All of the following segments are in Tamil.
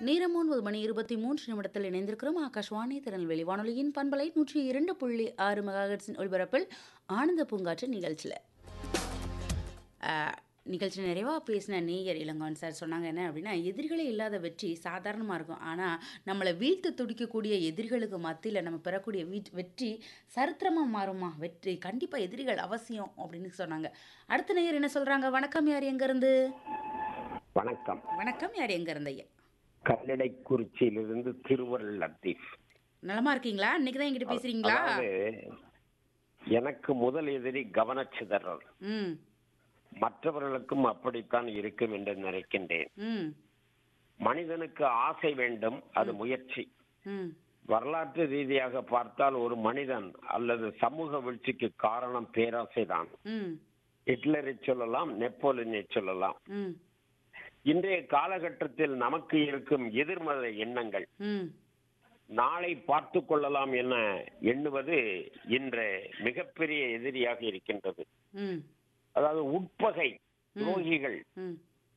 நேரம் ஒன்பது மணி இருபத்தி மூன்று நிமிடத்தில் இணைந்திருக்கிறோம் ஆகாஷ்வாணி திருநெல்வேலி வானொலியின் பண்பலை நூற்றி இரண்டு புள்ளி ஆறு மெகாஹெட்ஸின் ஒளிபரப்பில் ஆனந்த பூங்காற்று நிகழ்ச்சியில் நிகழ்ச்சி நிறைவாக பேசின நேயர் இளங்கோன் சார் சொன்னாங்க என்ன அப்படின்னா எதிரிகளே இல்லாத வெற்றி சாதாரணமாக இருக்கும் ஆனால் நம்மளை வீழ்த்து துடிக்கக்கூடிய எதிரிகளுக்கு மத்தியில் நம்ம பெறக்கூடிய வீட் வெற்றி சரித்திரமாக மாறுமா வெற்றி கண்டிப்பாக எதிரிகள் அவசியம் அப்படின்னு சொன்னாங்க அடுத்த நேயர் என்ன சொல்கிறாங்க வணக்கம் யார் எங்கேருந்து வணக்கம் வணக்கம் யார் எங்கேருந்து ஐயா கல்லடைக்குறிச்சியிலிருந்து திருவருள் லத்தீப் நலமா இருக்கீங்களா இன்னைக்கு தான் என்கிட்ட பேசுறீங்களா அதாவது எனக்கு முதல் எதிரி கவனச்சிதறல் ம் மற்றவர்களுக்கும் அப்படித்தான் இருக்கும் என்று நினைக்கின்றேன் ம் மனிதனுக்கு ஆசை வேண்டும் அது முயற்சி ம் வரலாற்று ரீதியாக பார்த்தால் ஒரு மனிதன் அல்லது சமூக வீழ்ச்சிக்கு காரணம் பேராசைதான் ம் ஹிட்லரை சொல்லலாம் நெப்போலியனை சொல்லலாம் ம் இன்றைய காலகட்டத்தில் நமக்கு இருக்கும் எதிர்மறை எண்ணங்கள் ம் நாளை பார்த்து கொள்ளலாம் என எண்ணுவது இன்று மிகப்பெரிய எதிரியாக இருக்கின்றது ம் அதாவது உட்பகை துரோகிகள் ம்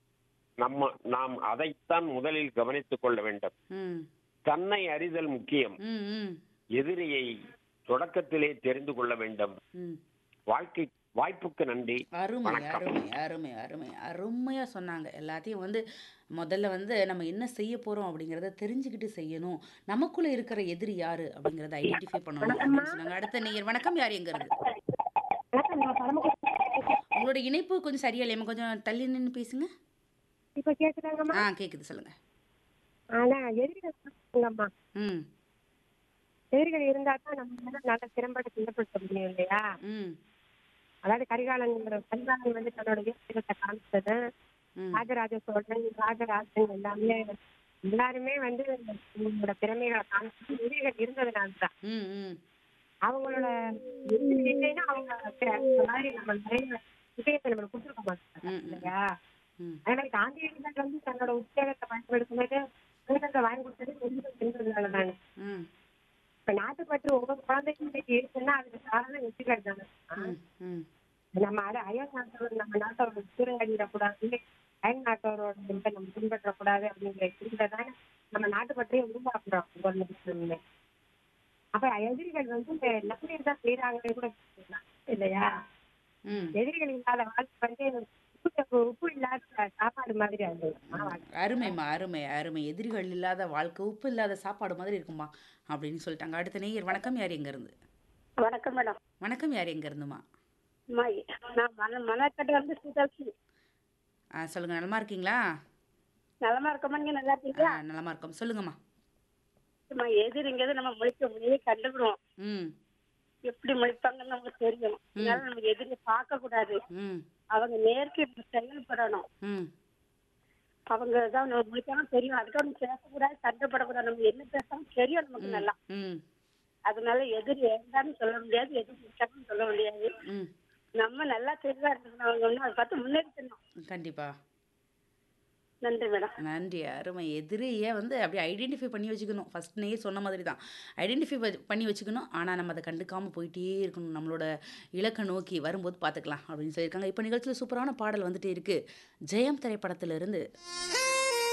நம்ம நாம் அதைத்தான் முதலில் கவனித்துக் கொள்ள வேண்டும் ம் தன்னை அறிதல் முக்கியம் ம் ம் எதிரியை தொடக்கத்திலே தெரிந்து கொள்ள வேண்டும் ம் வாழ்க்கை வாய்ப்புக்கு நன்றி அருமை வணக்கம். அருமை அருமை அருமை அருமையாக சொன்னாங்க எல்லாத்தையும் வந்து முதல்ல வந்து நம்ம என்ன செய்ய போகிறோம் அப்படிங்கிறத தெரிஞ்சுக்கிட்டு செய்யணும் நமக்குள்ளே இருக்கிற எதிரி யாரு அப்படிங்கிறத ஐடென்டிஃபை பண்ணணும் அப்படின்னு சொன்னாங்க அடுத்த நேயர் வணக்கம் யார் எங்க இருந்து வணக்கம் நான் பரமக்குடி உங்களோட இணைப்பு கொஞ்சம் சரியா இல்லையா கொஞ்சம் தள்ளி நின்று பேசுங்க இப்ப கேக்குறாங்கம்மா ஆ கேட்குது சொல்லுங்க ஆனா எதிரிகள் இருக்குங்கம்மா ம் எதிரிகள் இருந்தா தான் நம்ம வந்து நல்ல திறம்பட செயல்படுத்த முடியும் இல்லையா ம் அதாவது கரிகாலன் கரிகாலன் வந்து தன்னோட வீரத்தை காமிச்சது ம் ராஜராஜ சோழன் ராஜராஜன் எல்லாமே எல்லாருமே வந்து உங்களோட திறமைகளை காமிச்சு எதிரிகள் இருந்ததுனால தான் ம் ம் அவங்களோட எதிரிகள் இல்லைன்னா அவங்க இந்த மாதிரி நம்ம நிறைய விஷயத்தை நம்மளுக்கு கொடுத்துருக்க மாட்டாங்க ம், ம். இல்லையா ம் அதே மாதிரி காந்தியடிகள் வந்து தன்னோட உத்வேகத்தை பயன்படுத்தும் போது உலகத்தை வாங்கி கொடுத்தது எதிரிகள் இருந்ததுனால தானே ம் இப்ப நாட்டுப்பற்று ஒவ்வொரு குழந்தைக்கும் இன்னைக்கு இருக்குன்னா அதுக்கு காரணம் வெற்றிகள் தானே ம் ம் நம்ம அது அயல் நாட்டவர் நம்ம நாட்டோட சூரங்கடிடக்கூடாது அயல் நாட்டவரோட இதை நம்ம பின்பற்றக்கூடாது அப்படிங்கிற இதுலதானே நம்ம நாட்டுப்பற்றையை உருவாக்குறோம் ஒவ்வொரு நிமிஷமுமே அப்ப எதிரிகள் வந்து இந்த நம்பிக்கை தான் செய்யறாங்கன்னு கூட சொல்லலாம். இல்லையா ம் எதிரிகள் இல்லாத வாழ்க்கை வந்து உப்பு உப்பு இல்லாத சாப்பாடு மாதிரி அது அருமைம்மா அருமை அருமை எதிரிகள் இல்லாத வாழ்க்கை உப்பு இல்லாத சாப்பாடு மாதிரி இருக்குமா அப்படின்னு சொல்லிட்டாங்க அடுத்த நேயர் வணக்கம் யார் எங்க இருந்து வணக்கம் மேடம் வணக்கம் யார் எங்க இருந்துமா அம்மா, நான் மன மணக்கட்டு வந்து சுதாசி ஆ சொல்லுங்க நலமா இருக்கீங்களா நலமா இருக்கமா நீங்க நல்லா ஆ, இருக்கீங்களா நலமா இருக்கோம் சொல்லுங்கம்மா அம்மா, எதிரிங்கிறது நம்ம முழிக்க முடியே கண்டுபிடுவோம் ம் எப்படி முழிப்பாங்கன்னு நமக்கு தெரியும் அதனால நம்ம எதிரி பார்க்க கூடாது ம் அவங்க நேருக்கு இப்படி செயல்படணும் ம் அவங்க தான் நம்ம முழிப்பாங்க தெரியும் அதுக்காக நம்ம பேசக்கூடாது சண்டைப்படக்கூடாது நம்ம என்ன பேசாலும் தெரியும் நமக்கு நல்லா ம் அதனால எதிரி வேண்டாம்னு சொல்ல முடியாது எதிரி முட்டான்னு சொல்ல முடியாது ம் நம்ம நல்லா தெளிவா இருக்கணும் அவங்க ஒண்ணு அதை பார்த்து முன்னேறிக்கணும் கண்டிப்பா நன்றி மேடம் நன்றி அருமை எதிரியை வந்து அப்படியே ஐடென்டிஃபை பண்ணி வச்சுக்கணும் ஃபர்ஸ்ட் நே சொன்ன மாதிரி தான் ஐடென்டிஃபை பண்ணி வச்சுக்கணும் ஆனால் நம்ம அதை கண்டுக்காமல் போயிட்டே இருக்கணும் நம்மளோட இலக்கை நோக்கி வரும்போது பார்த்துக்கலாம் அப்படின்னு சொல்லியிருக்காங்க இப்போ நிகழ்ச்சியில் சூப்பரான பாடல் வந்துட்டே இருக்கு ஜெயம் திரைப்படத்திலிருந்து